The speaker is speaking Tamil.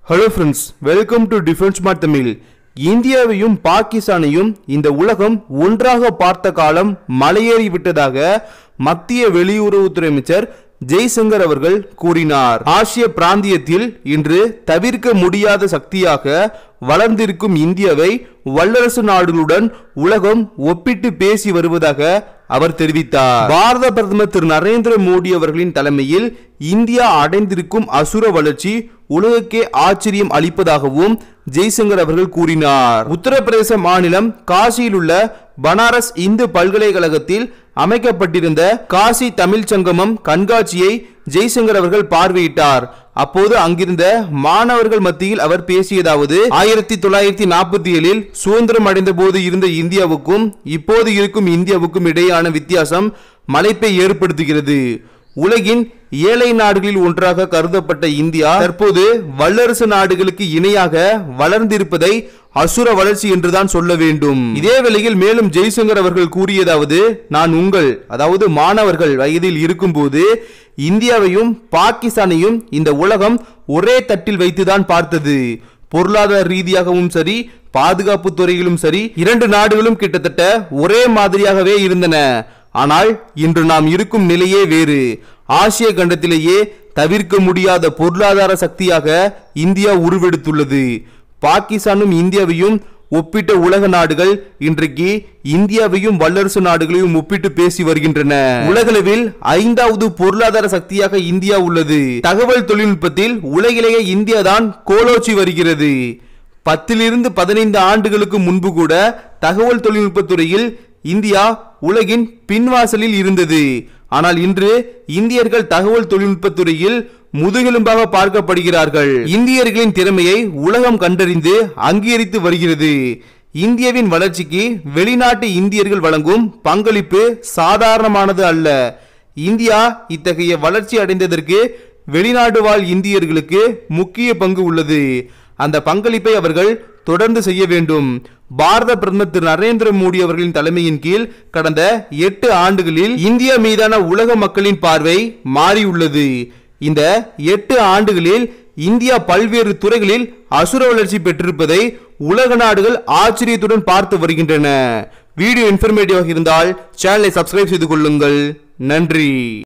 hello friends welcome to defence mart Tamil இந்தியாவையும் பாகிஸ்தானையும் இந்த உலகம் ஒன்றாக பார்த்த காலம் மலையேறி விட்டதாக மத்திய வெளியுறவுத்துறை அமைச்சர் ஜெய்சங்கர் அவர்கள் கூறினார் ஆசிய பிராந்தியத்தில் இன்று தவிர்க்க முடியாத சக்தியாக வளர்ந்திருக்கும் இந்தியாவை வல்லரசு நாடுகளுடன் உலகம் ஒப்பிட்டு பேசி வருவதாக அவர் தெரிவித்தார் பாரத பிரதமர் திரு நரேந்திர மோடி அவர்களின் தலைமையில் இந்தியா அடைந்திருக்கும் அசுர வளர்ச்சி உலகுக்கே ஆச்சரியம் அளிப்பதாகவும் ஜெய்சங்கர் அவர்கள் கூறினார் உத்தரப்பிரதேச மாநிலம் காசியில் உள்ள பனாரஸ் இந்து பல்கலைக்கழகத்தில் அமைக்கப்பட்டிருந்த காசி தமிழ் சங்கமம் கண்காட்சியை ஜெய்சங்கர் அவர்கள் பார்வையிட்டார் அப்போது அங்கிருந்த மாணவர்கள் மத்தியில் அவர் பேசியதாவது ஆயிரத்தி தொள்ளாயிரத்தி நாற்பத்தி ஏழில் சுதந்திரம் அடைந்த போது இருந்த இந்தியாவுக்கும் இப்போது இருக்கும் இந்தியாவுக்கும் இடையேயான வித்தியாசம் மலைப்பை ஏற்படுத்துகிறது உலகின் ஏழை நாடுகளில் ஒன்றாக கருதப்பட்ட இந்தியா தற்போது வல்லரசு நாடுகளுக்கு இணையாக வளர்ந்திருப்பதை அசுர வளர்ச்சி என்றுதான் சொல்ல வேண்டும் இதே வேளையில் மேலும் ஜெய்சங்கர் அவர்கள் கூறியதாவது நான் உங்கள் அதாவது மாணவர்கள் வயதில் இருக்கும்போது இந்தியாவையும் பாகிஸ்தானையும் இந்த உலகம் ஒரே தட்டில் வைத்துதான் பார்த்தது பொருளாதார ரீதியாகவும் சரி பாதுகாப்பு துறையிலும் சரி இரண்டு நாடுகளும் கிட்டத்தட்ட ஒரே மாதிரியாகவே இருந்தன ஆனால் இன்று நாம் இருக்கும் நிலையே வேறு ஆசிய கண்டத்திலேயே தவிர்க்க முடியாத பொருளாதார சக்தியாக இந்தியா உருவெடுத்துள்ளது பாகிஸ்தானும் இந்தியாவையும் ஒப்பிட்ட உலக நாடுகள் இன்றைக்கு இந்தியாவையும் வல்லரசு நாடுகளையும் ஒப்பிட்டு பேசி வருகின்றன உலகளவில் ஐந்தாவது பொருளாதார சக்தியாக இந்தியா உள்ளது தகவல் தொழில்நுட்பத்தில் உலகிலேயே இந்தியா தான் கோலோச்சி வருகிறது பத்திலிருந்து பதினைந்து ஆண்டுகளுக்கு முன்பு கூட தகவல் தொழில்நுட்ப துறையில் இந்தியா உலகின் பின்வாசலில் இருந்தது ஆனால் இன்று இந்தியர்கள் தகவல் தொழில்நுட்ப துறையில் முதுகெலும்பாக பார்க்கப்படுகிறார்கள் இந்தியர்களின் திறமையை உலகம் கண்டறிந்து அங்கீகரித்து வருகிறது இந்தியாவின் வளர்ச்சிக்கு வெளிநாட்டு இந்தியர்கள் வழங்கும் பங்களிப்பு சாதாரணமானது அல்ல இந்தியா இத்தகைய வளர்ச்சி அடைந்ததற்கு வெளிநாடு வாழ் இந்தியர்களுக்கு முக்கிய பங்கு உள்ளது அந்த பங்களிப்பை அவர்கள் தொடர்ந்து செய்ய வேண்டும் பாரத பிரதமர் திரு நரேந்திர மோடி அவர்களின் தலைமையின் கீழ் கடந்த எட்டு ஆண்டுகளில் இந்தியா மீதான உலக மக்களின் பார்வை மாறியுள்ளது இந்த எட்டு ஆண்டுகளில் இந்தியா பல்வேறு துறைகளில் அசுர வளர்ச்சி பெற்றிருப்பதை உலக நாடுகள் ஆச்சரியத்துடன் பார்த்து வருகின்றன வீடியோ இன்ஃபர்மேட்டிவாக இருந்தால் சேனலை சப்ஸ்கிரைப் செய்து கொள்ளுங்கள் நன்றி